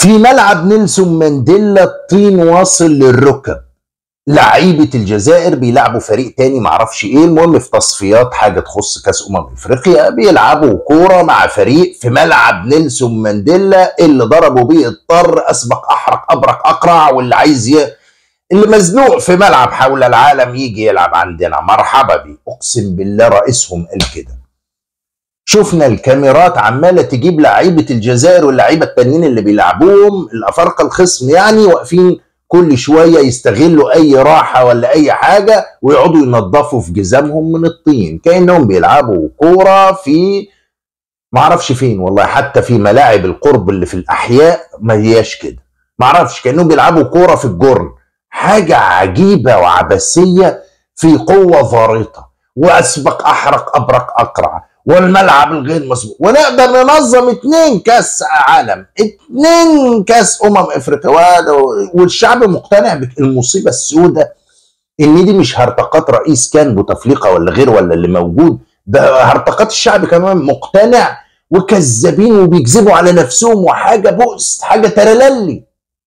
في ملعب نيلسون مانديلا الطين واصل للركب لعيبه الجزائر بيلعبوا فريق تاني معرفش ايه المهم في تصفيات حاجه تخص كاس امم افريقيا بيلعبوا كوره مع فريق في ملعب نيلسون مانديلا اللي ضربوا بيه الطر اسبق احرق ابرق اقرع واللي عايز ي... اللي مزنوق في ملعب حول العالم يجي يلعب عندنا مرحبا بيه اقسم بالله رئيسهم قال كده شفنا الكاميرات عماله تجيب لعيبه الجزائر واللعيبه التانيين اللي بيلعبوهم الافارقه الخصم يعني واقفين كل شويه يستغلوا اي راحه ولا اي حاجه ويقعدوا ينظفوا في جزامهم من الطين كانهم بيلعبوا كوره في معرفش فين والله حتى في ملاعب القرب اللي في الاحياء ما هياش كده معرفش كانهم بيلعبوا كوره في الجرن حاجه عجيبه وعبثيه في قوه ضارطه واسبق احرق ابرق اقرع والملعب الغير مسبوق ونقدر ننظم اتنين كاس عالم اتنين كاس امم افريقيا والشعب مقتنع بالمصيبه السوداء ان دي مش هرطقات رئيس كان بوتفليقه ولا غير ولا اللي موجود ده هرطقات الشعب كمان مقتنع وكذابين وبيكذبوا على نفسهم وحاجه بؤس حاجه ترللي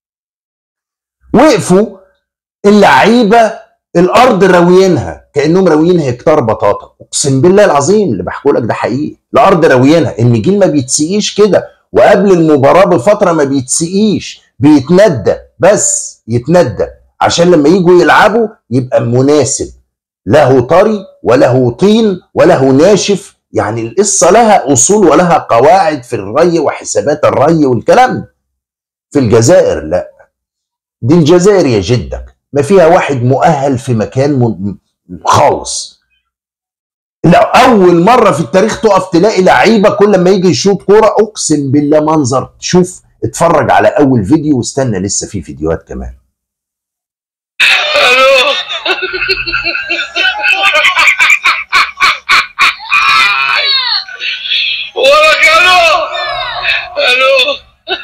وقفوا اللعيبه الارض راويينها كانهم راويين هكتار بطاطا اقسم بالله العظيم اللي بحكوا لك ده حقيقي الارض راويينها النجيل ما بيتسقيش كده وقبل المباراه بفتره ما بيتسقيش بيتندى بس يتندى عشان لما يجوا يلعبوا يبقى مناسب له طري وله طين وله ناشف يعني القصه لها اصول ولها قواعد في الري وحسابات الري والكلام ده في الجزائر لا دي الجزائر يا جدك ما فيها واحد مؤهل في مكان م... خالص لا اول مره في التاريخ تقف تلاقي لعيبه كل ما يجي يشوط كوره اقسم بالله منظر شوف اتفرج على اول فيديو واستنى لسه في فيديوهات كمان الو ولك الو الو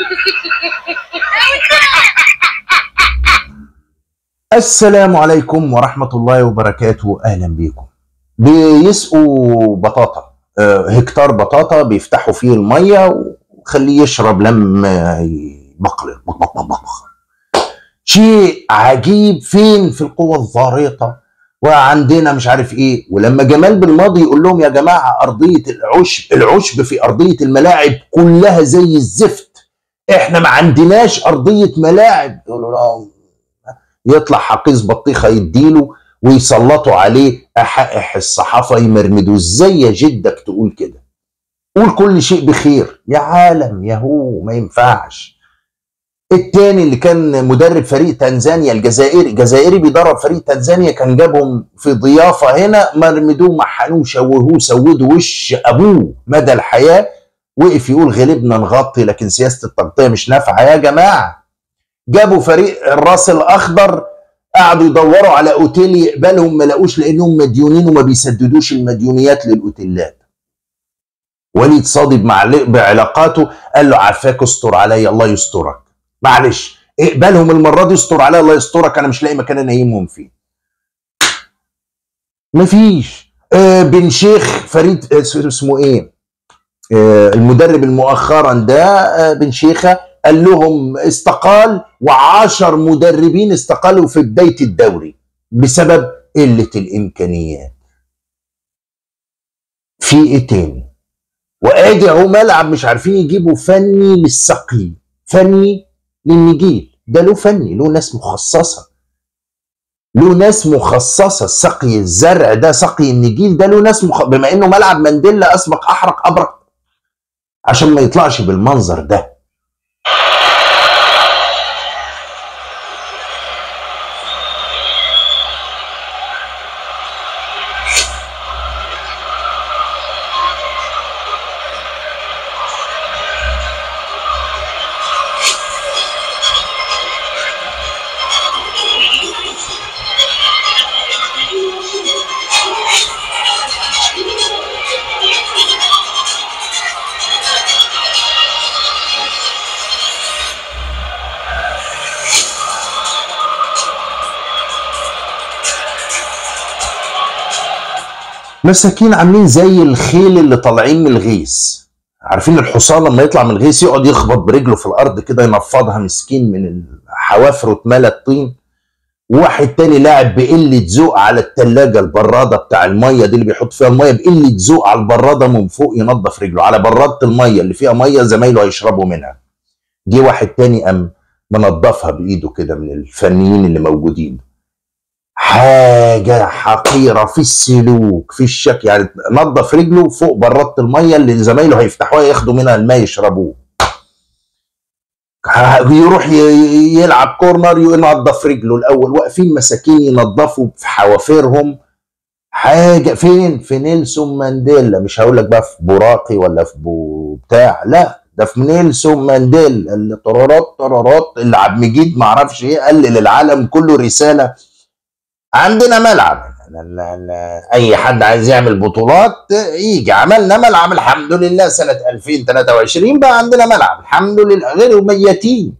السلام عليكم ورحمة الله وبركاته أهلا بيكم بيسقوا بطاطا آه، هكتار بطاطا بيفتحوا فيه المية وخليه يشرب لما يبقلل بق بق بق بق. شيء عجيب فين في القوة الضارطة وعندنا مش عارف ايه ولما جمال بالماضي يقول لهم يا جماعة أرضية العشب العشب في أرضية الملاعب كلها زي الزفت احنا ما عندناش أرضية ملاعب يقولوا لا يطلع حقيس بطيخه يديله ويسلطوا عليه احائح الصحافه يمرمدوا ازاي يا جدك تقول كده قول كل شيء بخير يا عالم يا هو ما ينفعش التاني اللي كان مدرب فريق تنزانيا الجزائري جزائري بيدرب فريق تنزانيا كان جابهم في ضيافه هنا مرمدوه محنوه شوهوه سودوا وش ابوه مدى الحياه وقف يقول غلبنا نغطي لكن سياسه التغطيه مش نافعه يا جماعه جابوا فريق الراس الاخضر قعدوا يدوروا على اوتيل يقبلهم ما لقوش لانهم مديونين وما بيسددوش المديونيات للاوتيلات وليد صادب مع بعلاقاته قال له عافاك استر عليا الله يسترك معلش اقبلهم المره دي استر عليا الله يسترك انا مش لاقي مكان انيمهم فيه مفيش آه بن شيخ فريد آه اسمه ايه آه المدرب المؤخرا ده آه بن شيخه قال لهم استقال وعشر مدربين استقالوا في بداية الدوري بسبب قلة الإمكانيات في إيه تاني وآدي أهو ملعب مش عارفين يجيبوا فني للسقي فني للنجيل ده له فني له ناس مخصصة له ناس مخصصة سقي الزرع ده سقي النجيل ده له ناس مخ... بما انه ملعب مانديلا اسبق احرق ابرق عشان ما يطلعش بالمنظر ده مساكين عاملين زي الخيل اللي طالعين من الغيث عارفين الحصان لما يطلع من الغيث يقعد يخبط برجله في الارض كده ينفضها مسكين من حوافره اتملت طين واحد تاني لاعب بقلة ذوق على التلاجة البرادة بتاع المية دي اللي بيحط فيها المية بقلة ذوق على البرادة من فوق ينظف رجله على برادة المية اللي فيها مية زمايله هيشربوا منها جه واحد تاني قام منظفها بإيده كده من الفنيين اللي موجودين حاجة حقيرة في السلوك في الشك يعني نظف رجله فوق برادة المية اللي زمايله هيفتحوها ياخدوا منها الماء يشربوه يروح ي- يلعب كورنر ينظف رجله الاول واقفين مساكين ينظفوا في حوافرهم حاجه فين في نيلسون مانديلا مش هقول لك بقى في براقي ولا في بو بتاع لا ده في نيلسون مانديلا اللي طرارات طرارات اللي عبد المجيد ما اعرفش ايه قال للعالم كله رساله عندنا ملعب لا- لا- لا. اي حد عايز يعمل بطولات يجي عملنا ملعب الحمد لله سنه 2023 بقى عندنا ملعب الحمد لله غير ميتين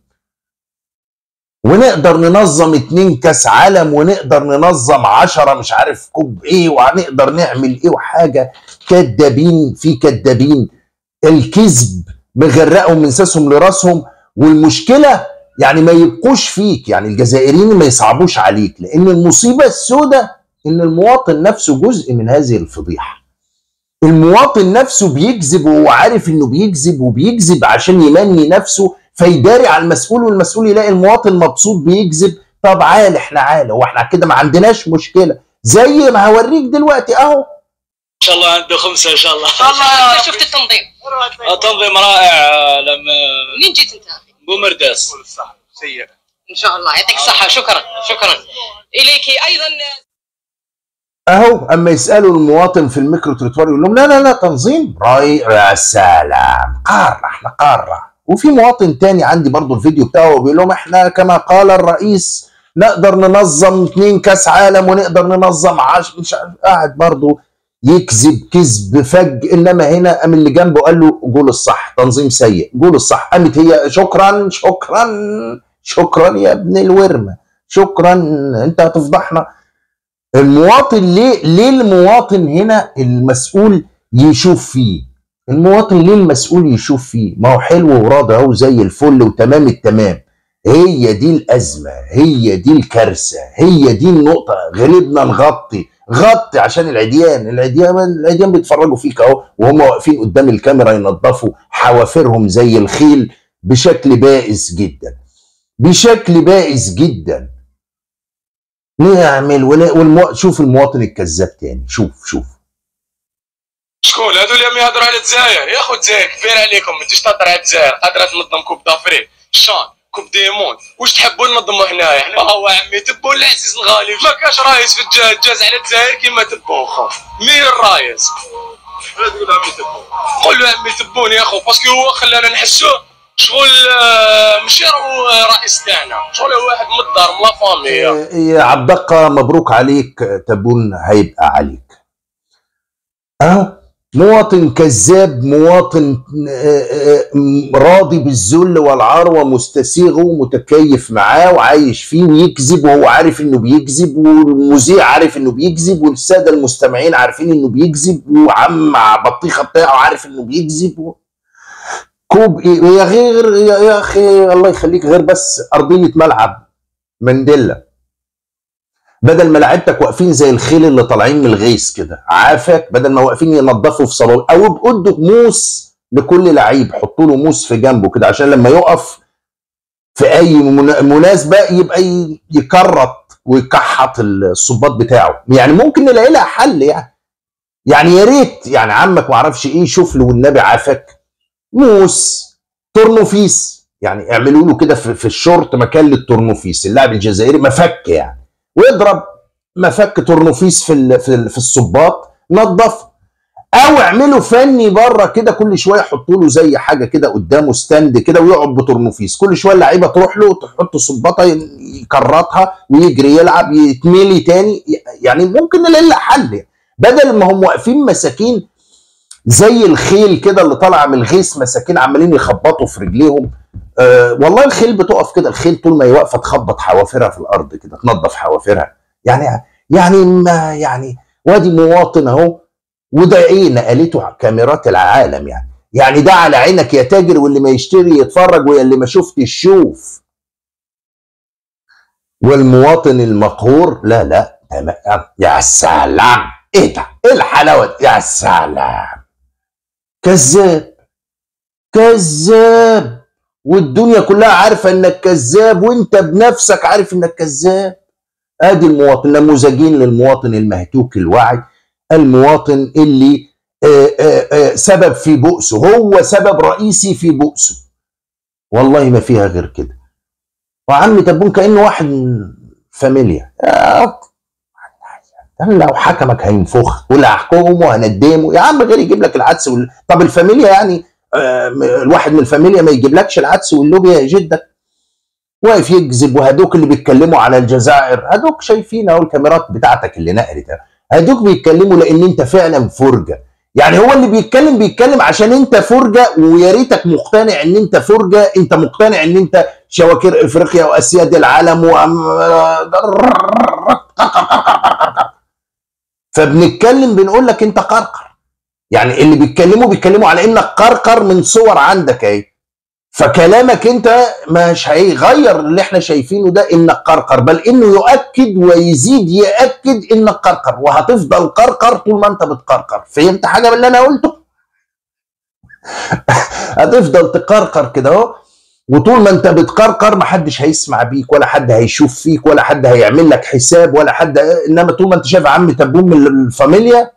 ونقدر ننظم اتنين كاس عالم ونقدر ننظم عشرة مش عارف كوب ايه وهنقدر نعمل ايه وحاجه كدابين في كدابين الكذب مغرقهم من ساسهم لراسهم والمشكله يعني ما يبقوش فيك يعني الجزائريين ما يصعبوش عليك لان المصيبه السوداء ان المواطن نفسه جزء من هذه الفضيحه المواطن نفسه بيكذب وهو عارف انه بيكذب وبيكذب عشان يمني نفسه فيداري على المسؤول والمسؤول يلاقي المواطن مبسوط بيكذب طب عال احنا عال هو احنا كده ما عندناش مشكله زي ما هوريك دلوقتي اهو ان شاء الله عنده خمسه ان شاء الله الله شفت التنظيم تنظيم رائع لما منين جيت انت اخي؟ بومرداس سيء ان شاء الله يعطيك الصحه شكرا شكرا اليك ايضا اهو اما يسالوا المواطن في الميكرو تريتوار يقول لهم لا لا لا تنظيم راي يا سلام قاره احنا قاره وفي مواطن تاني عندي برضو الفيديو بتاعه بيقول لهم احنا كما قال الرئيس نقدر ننظم اتنين كاس عالم ونقدر ننظم عش مش عارف قاعد برضو يكذب كذب فج انما هنا قام اللي جنبه قال له قول الصح تنظيم سيء قول الصح قامت هي شكرا شكرا شكرا يا ابن الورمه شكرا انت هتفضحنا المواطن ليه ليه المواطن هنا المسؤول يشوف فيه المواطن ليه المسؤول يشوف فيه ما هو حلو وراضي اهو زي الفل وتمام التمام هي دي الازمه هي دي الكارثه هي دي النقطه غلبنا نغطي غطي عشان العديان العديان العديان بيتفرجوا فيك اهو وهم واقفين قدام الكاميرا ينظفوا حوافرهم زي الخيل بشكل بائس جدا بشكل بائس جدا نعمل ولا والمو... شوف المواطن الكذاب تاني شوف شوف شكون هذول اللي يهضروا على الجزائر يا اخو الجزائر كبير عليكم ما تجيش تهضر على الجزائر قادره تنظم كوب دافريك شان كوب ديمون واش تحبوا ننظموا هنايا حنا هو عمي تبو العزيز الغالي ما كاش رايس في الجهاز جاز على الجزائر كيما تبو خو مين الرايس لا تقول عمي تبو قول له عمي تبوني يا اخو باسكو هو خلانا نحسو شغل آه، ماشي راهو آه، رئيس تاعنا شغل هو واحد من الدار من لا فامي يا عبد الدقة مبروك عليك تبون هيبقى عليك اهو مواطن كذاب مواطن آه، آه، راضي بالذل والعار ومستسيغه ومتكيف معاه وعايش فيه ويكذب وهو عارف انه بيكذب والمذيع عارف انه بيكذب والساده المستمعين عارفين انه بيكذب وعم بطيخه بتاعه عارف انه بيكذب و... كوب ايه يا غير يا, يا اخي الله يخليك غير بس ارضيه ملعب منديلا بدل ما لعيبتك واقفين زي الخيل اللي طالعين من الغيث كده عافاك بدل ما واقفين ينظفوا في صالون او بقدوا موس لكل لعيب حطوا له موس في جنبه كده عشان لما يقف في اي منا- مناسبه يبقى ي- يكرط ويكحط الصباط بتاعه يعني ممكن نلاقي لها حل يعني يعني يا ريت يعني عمك ما اعرفش ايه شوف له والنبي عافاك موس تورنوفيس يعني اعملوا له كده في, في الشورت مكان للتورنوفيس اللاعب الجزائري مفك يعني واضرب مفك تورنوفيس في ال- في, ال- في الصباط نظفه او اعملوا فني بره كده كل شويه حطوا له زي حاجه كده قدامه ستاند كده ويقعد بتورنوفيس كل شويه اللعيبه تروح له تحط صباطه ي- يكرطها ويجري يلعب يتملي تاني يعني ممكن نلاقي لها حل يعني. بدل ما هم واقفين مساكين زي الخيل كده اللي طالعه من الغيث مساكين عمالين يخبطوا في رجليهم آه والله الخيل بتقف كده الخيل طول ما هي واقفه تخبط حوافرها في الارض كده تنظف حوافرها يعني يعني ما يعني وادي مواطن اهو وده ايه نقلته كاميرات العالم يعني يعني ده على عينك يا تاجر واللي ما يشتري يتفرج واللي ما شفتش شوف والمواطن المقهور لا لا تمام يا سلام ايه ده ايه الحلاوه دي؟ يا سلام كذاب كذاب والدنيا كلها عارفه انك كذاب وانت بنفسك عارف انك كذاب ادي المواطن نموذجين للمواطن المهتوك الوعي المواطن اللي آه، آه، آه، سبب في بؤسه هو سبب رئيسي في بؤسه والله ما فيها غير كده وعم تبون كانه واحد من فاميليا يا أنا لو حكمك هينفخ ولا هحكمه هندمه يا عم غير يجيب لك العدس وال... طب الفاميليا يعني آه، الواحد من الفاميليا ما يجيبلكش العدس واللوبيا يا جدك واقف يكذب وهدوك اللي بيتكلموا على الجزائر هدوك شايفين اهو الكاميرات بتاعتك اللي نقلت هدوك بيتكلموا لان انت فعلا فرجه يعني هو اللي بيتكلم بيتكلم عشان انت فرجه ويا ريتك مقتنع ان انت فرجه انت مقتنع ان انت شواكير افريقيا واسياد العالم و فبنتكلم بنقول لك انت قرقر يعني اللي بيتكلموا بيتكلموا على انك قرقر من صور عندك اهي فكلامك انت مش هيغير اللي احنا شايفينه ده انك قرقر بل انه يؤكد ويزيد ياكد انك قرقر وهتفضل قرقر طول ما انت بتقرقر فهمت حاجه من اللي انا قلته هتفضل تقرقر كده اهو وطول ما انت بتقرقر محدش هيسمع بيك ولا حد هيشوف فيك ولا حد هيعمل لك حساب ولا حد انما طول ما انت شايف عم تبون من الفاميليا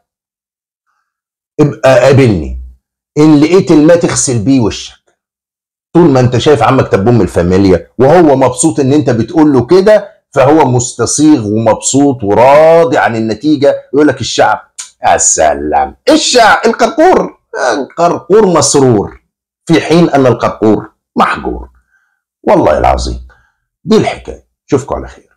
ابقى قابلني ان لقيت الماء تغسل بيه وشك طول ما انت شايف عمك تبون من الفاميليا وهو مبسوط ان انت بتقول له كده فهو مستصيغ ومبسوط وراضي عن النتيجه يقول لك الشعب يا سلام الشعب القرقور القرقور مسرور في حين ان القرقور محجور والله العظيم دي الحكايه اشوفكم على خير